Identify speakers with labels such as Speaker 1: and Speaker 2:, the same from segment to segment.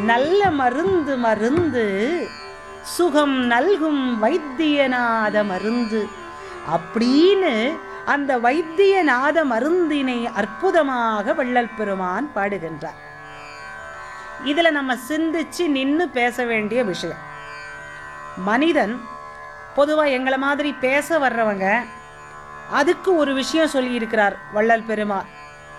Speaker 1: நல்ல மருந்து மருந்து சுகம் நல்கும் வைத்தியநாத மருந்து அப்படின்னு அந்த வைத்தியநாத மருந்தினை அற்புதமாக வள்ளல் பெருமான் பாடுகின்றார் இதுல நம்ம சிந்திச்சு நின்னு பேச வேண்டிய விஷயம் மனிதன் பொதுவா எங்களை மாதிரி பேச வர்றவங்க அதுக்கு ஒரு விஷயம் சொல்லியிருக்கிறார் வள்ளல் பெருமான்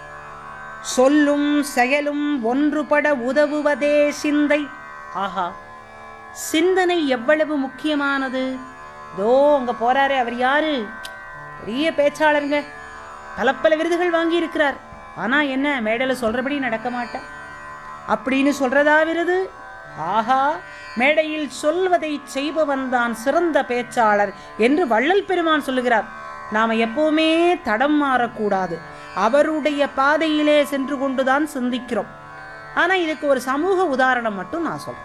Speaker 1: சொல்லும் செயலும் ஒன்றுபட உதவுவதே சிந்தை ஆஹா சிந்தனை எவ்வளவு முக்கியமானது தோ அங்க போறாரே அவர் யாரு பெரிய பேச்சாளருங்க பல பல விருதுகள் வாங்கி இருக்கிறார் ஆனா என்ன மேடையில சொல்றபடி நடக்க மாட்டேன் அப்படின்னு சொல்றதா விருது ஆஹா மேடையில் சொல்வதை செய்பவன் தான் சிறந்த பேச்சாளர் என்று வள்ளல் பெருமான் சொல்லுகிறார் நாம எப்பவுமே தடம் மாறக்கூடாது அவருடைய பாதையிலே சென்று கொண்டுதான் சிந்திக்கிறோம் ஆனா இதுக்கு ஒரு சமூக உதாரணம் மட்டும் நான் சொல்றேன்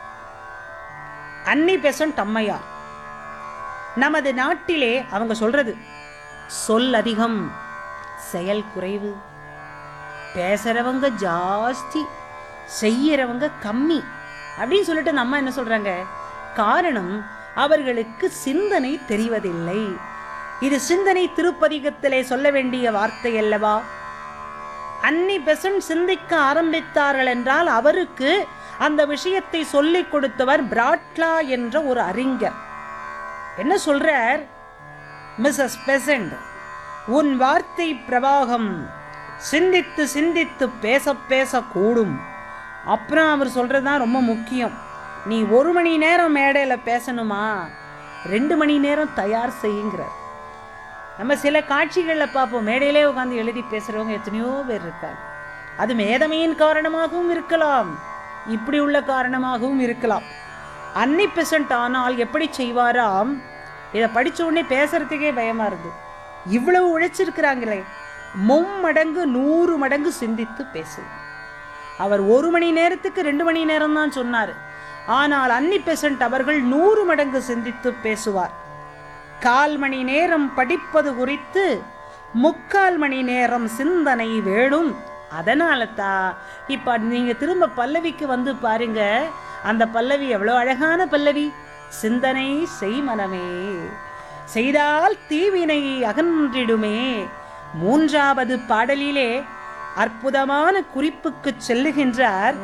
Speaker 1: அன்னி பெசன்ட் அம்மையார் நமது நாட்டிலே அவங்க சொல்றது சொல் அதிகம் செயல் குறைவு பேசுறவங்க ஜாஸ்தி செய்யறவங்க கம்மி அப்படின்னு சொல்லிட்டு நம்ம என்ன சொல்றாங்க காரணம் அவர்களுக்கு சிந்தனை தெரிவதில்லை இது சிந்தனை திருப்பதிகத்திலே சொல்ல வேண்டிய வார்த்தை அல்லவா அன்னி பெசன்ட் சிந்திக்க ஆரம்பித்தார்கள் என்றால் அவருக்கு அந்த விஷயத்தை சொல்லிக் கொடுத்தவர் பிராட்லா என்ற ஒரு அறிஞர் என்ன சொல்றார் மிஸ்ஸஸ் பெசன்ட் உன் வார்த்தை பிரவாகம் சிந்தித்து சிந்தித்து பேச பேச கூடும் அப்புறம் அவர் சொல்றது தான் ரொம்ப முக்கியம் நீ ஒரு மணி நேரம் மேடையில் பேசணுமா ரெண்டு மணி நேரம் தயார் செய்யுங்கிறார் நம்ம சில காட்சிகளில் பார்ப்போம் மேடையிலே உட்காந்து எழுதி பேசுகிறவங்க எத்தனையோ பேர் இருக்காங்க அது மேதமையின் காரணமாகவும் இருக்கலாம் இப்படி உள்ள காரணமாகவும் இருக்கலாம் அன்னி பெசன்ட் ஆனால் எப்படி செய்வாராம் இதை படிச்ச உடனே பேசுறதுக்கே பயமா இருந்து இவ்வளவு உழைச்சிருக்கிறாங்களே மும்மடங்கு நூறு மடங்கு சிந்தித்து பேசு அவர் ஒரு மணி நேரத்துக்கு ரெண்டு மணி நேரம் தான் சொன்னார் ஆனால் அன்னி பெசன்ட் அவர்கள் நூறு மடங்கு சிந்தித்து பேசுவார் கால் மணி நேரம் படிப்பது குறித்து முக்கால் மணி நேரம் சிந்தனை வேணும் அதனால தான் இப்போ நீங்கள் திரும்ப பல்லவிக்கு வந்து பாருங்க அந்த பல்லவி எவ்வளோ அழகான பல்லவி சிந்தனை செய் மனமே செய்தால் தீவினை அகன்றிடுமே மூன்றாவது பாடலிலே அற்புதமான குறிப்புக்கு செல்லுகின்றார்